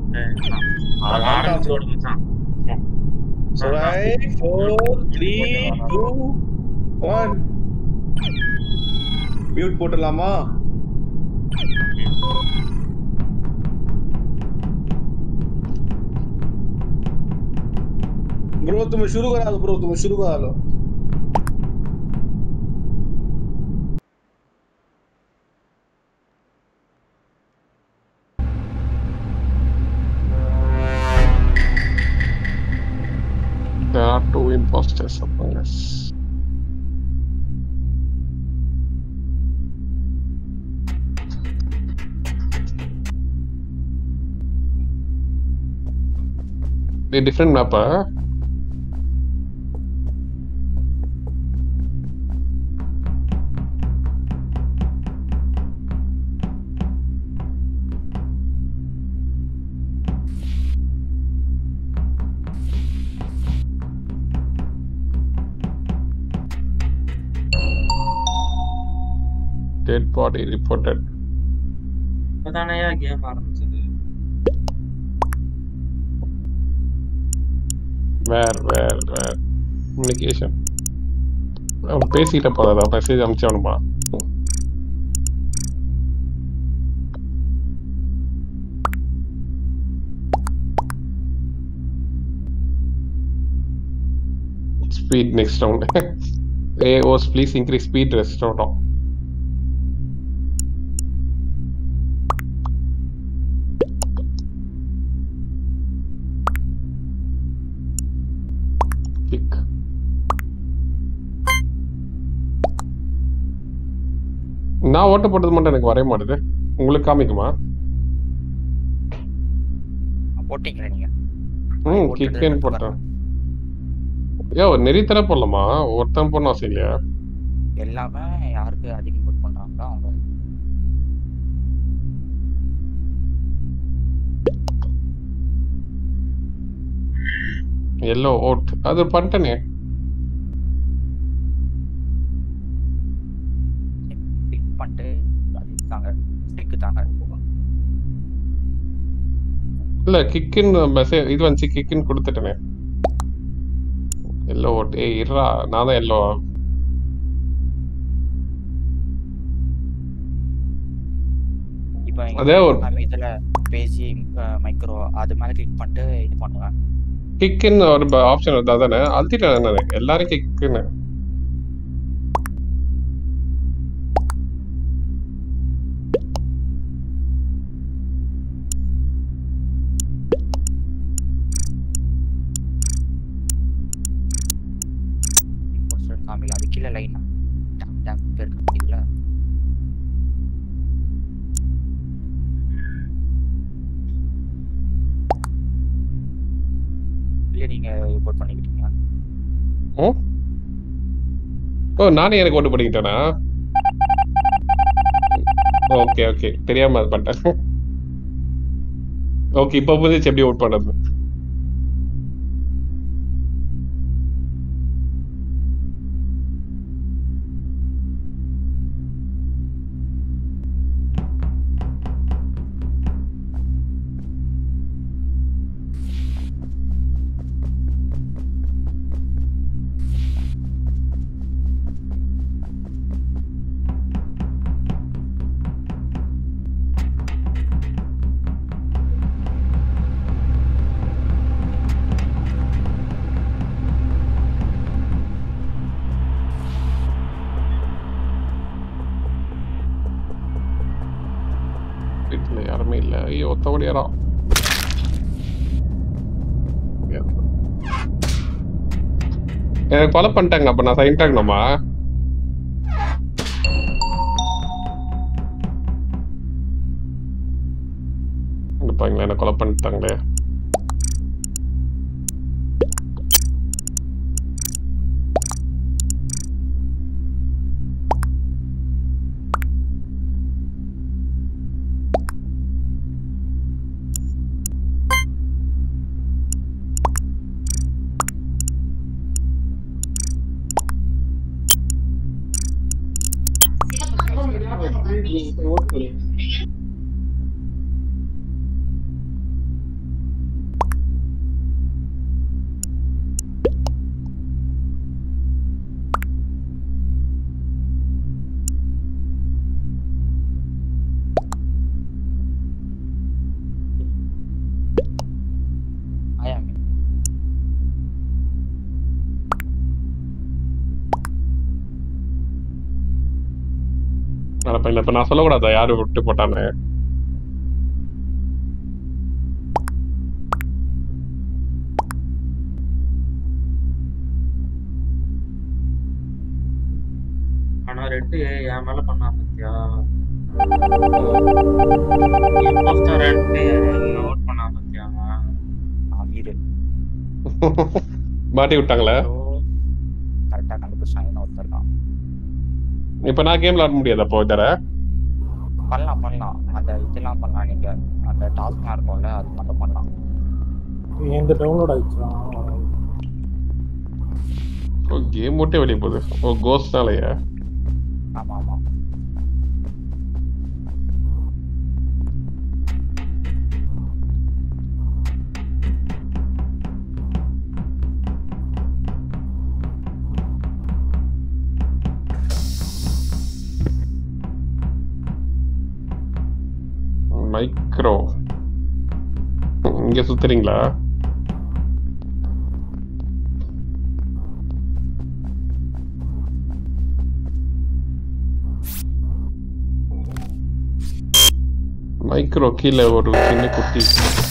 ஆரம்பிச்சு ஓடு மச்சான் Five, four, three, two, one. Mute போட்டுடலாமா ब्रो तुम्हें शुरू करा दो ब्रो तुम्हें शुरू करा लो There are two imposters among us. A different map, huh? Dead body reported. இப்பதானயா கேம் ஆரம்பிச்சது Where, where, where? Communication. அவன் பேசிக்கிட்ட போறதா மெசேஜ் அனுப்பிச்சு அவனுமா Speed next round. AOs, please increase speed rest round. Click. நான் ஓட்ட போட்டது மட்டும் எனக்கு வரைய மாட்டுது உங்களுக்கு காமிக்குமா போட்டீங்களா நீங்க ம் ஓட்டுறது கிக்கேன்னு எனக்கு போட்டேன் ஏ ஒரு நெறித்தர போடலாமா ஒருத்தன் போடணும் அவசியம் இல்லையா எல்லாமே யாருக்கு அதிகம் போட் பண்றாங்களோ அவங்க எல்லோ ஓட் அது பண்ணிட்டேனே கிளிக் பண்ணிட்டு அது தாங்க ஸ்டிக்கு தாங்க இல்ல கிக்குன்னு மெசேஜ் இது வந்துச்சு கிக்குன்னு கொடுத்துட்டேனே எல்லோ ஓட் ஏய் இருடா நான் தான் எல்லோ இப்போ அதே ஒரு- நம்ம இதுல பேசி மைக்ரோ அது மேல கிளிக் பண்ணிட்டு இது பண்ணுவேன் கிக்குன்னு ஒரு ஆப்ஷன் வருது அதானே அழுத்திட்டேன் நான் எல்லாரும் கிக்குன்னு இம்போஸ்டர் காமிக்கல அது கீழே லைனா டேப் டேப் பேர் காமிக்கல இல்ல நீங்க ரிப்போர்ட் பண்ணிக்கிட்டீங்க ம்? ஓ நானே எனக்கு ஓட்டு பண்ணிக்கிட்டேனா ஓகே ஓகே தெரியாம அது பண்ணிட்டேன் ஓகே இப்போ புரிஞ்சிச்சு எப்படி ஓட் பண்ணது வீட்டில் யாருமே இல்லை ஐயோ ஒத்த ஓடியாரா எனக்கு கொலை பண்ணிட்டாங்க அப்ப நான் சைன் ஆகணுமா இருப்பாங்களே என்ன கொலை பண்ணிட்டாங்களே பையன் இப்ப நான் சொல்லக்கூடாதா யாரு விட்டு போட்டான்னு ஆனா ரெட்டு என் மேல பண்ணா பத்தியா இம்போஸ்டர் ரெட்டு நோட் பண்ணா பத்தியா ஆமீர் மாட்டி விட்டாங்களே கரெக்டா கண்டுபிடிச்சாங்கன்னு ஒருத்தர் இருக்கான் இப்ப நான் கேம்ல ஆட முடியாது அப்போ இதர பண்ணலாம் பண்ணலாம் அந்த இதெல்லாம் பண்ணலாம் நீங்க அந்த டாஸ்க்லாம் இருக்கும்ல அது மட்டும் பண்ணலாம் எந்த டவுன்லோட் ஆயிடுச்சா ஓ கேம் மட்டும் வெளியே போகுது ஓ கோஸ்ட்னாலயா ஆமா ஆமா மைக்ரோ இங்க சுத்துறீங்களா மைக்ரோ கீழே ஒரு சின்ன குட்டி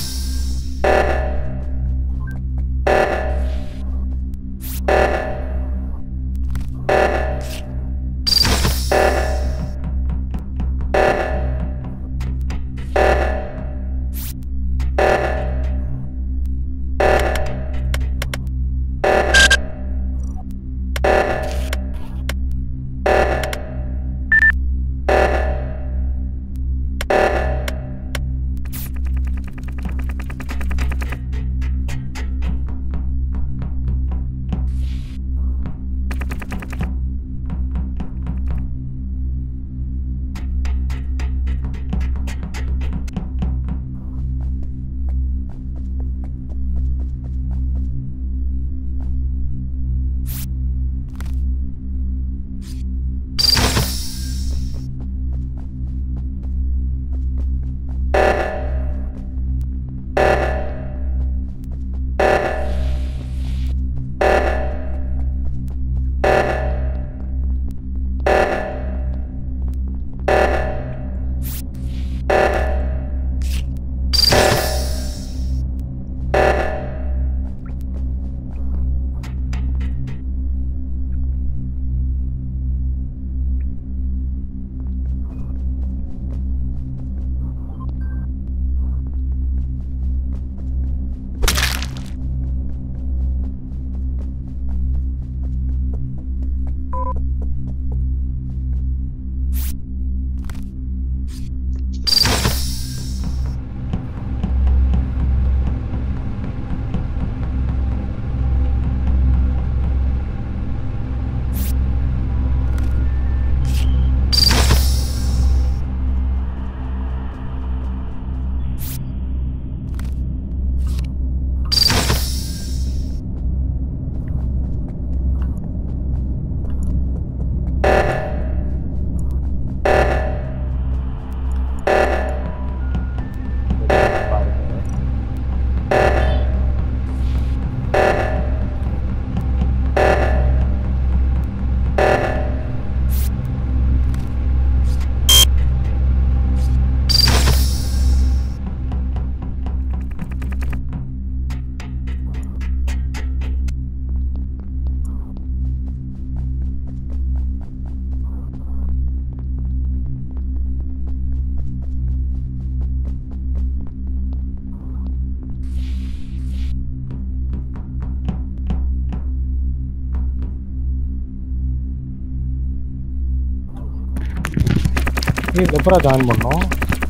நீ எப்பரா ஜாயின் பண்ணோம்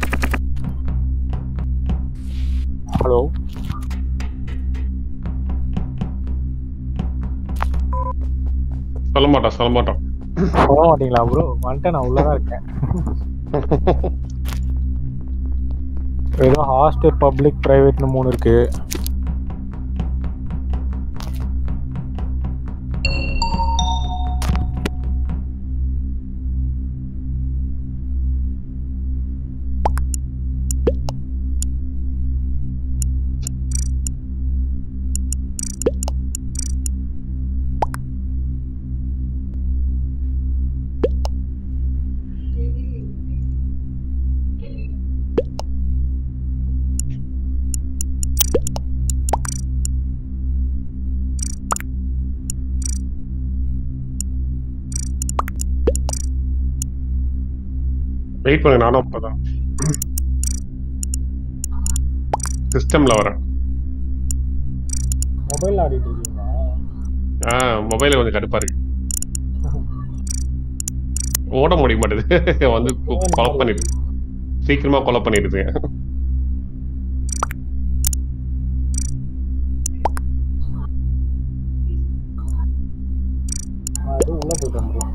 ஹலோ சொல்ல மாட்டோம் சொல்ல மாட்டோம் போக மாட்டீங்களா ப்ரோ வந்துட்டு நான் உள்ளதான் இருக்கேன் ஏதோ ஹாஸ்டல் பப்ளிக் பிரைவேட்னு மூணு இருக்கு வெயிட் பண்ணுங்க நானும் அப்பதான் சிஸ்டம்ல வரேன் மொபைல் ஆடிட்டு இருக்கீங்களா ஆ மொபைல கொஞ்சம் கடுப்பா இருக்கு ஓட முடிய மாட்டேது வந்து கொ- கொலை பண்ணிடுது சீக்கிரமா கொலை பண்ணிடுது நான் எதுவும் உள்ள போயிட்டேன் bro.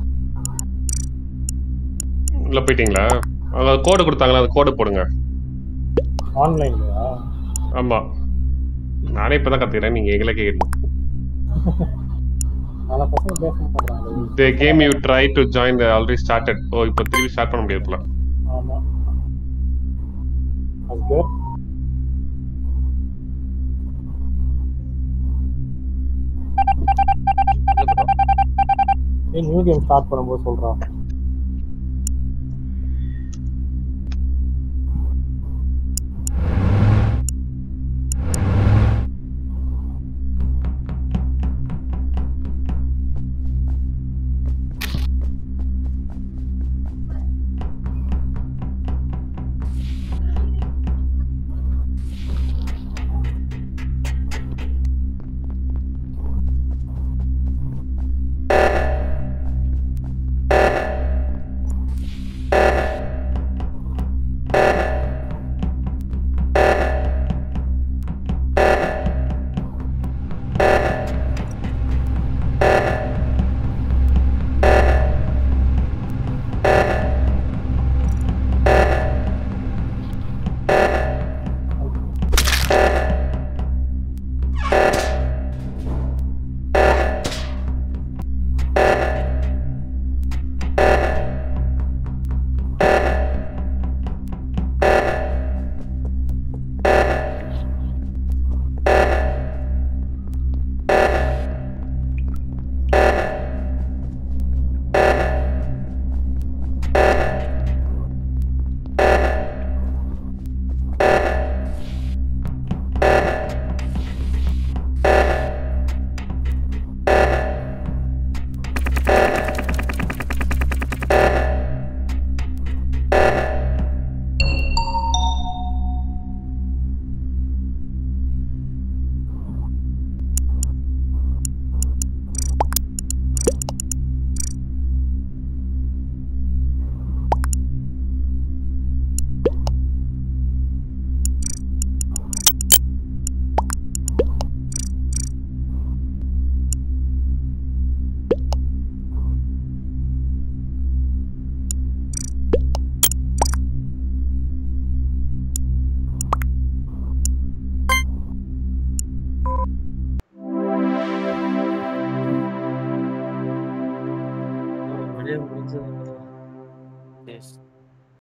உள்ள போயிட்டீங்களா அங்க கோடு கொடுத்தாங்களா அந்த கோடு போடுங்க ஆன்லைன்லயா ஆமா நானே இப்பதான் கத்துக்கிறேன் நீங்க எங்களை கேட்கணும் பல பசங்க பேச மாட்டாங்க the game you try to join already started ஓ இப்போ திருப்பி ஸ்டார்ட் பண்ண முடியாது போல ஆமா அது பேர் இல்ல bro. ஏய் நியூ கேம் ஸ்டார்ட் பண்ணும்போது சொல்றான்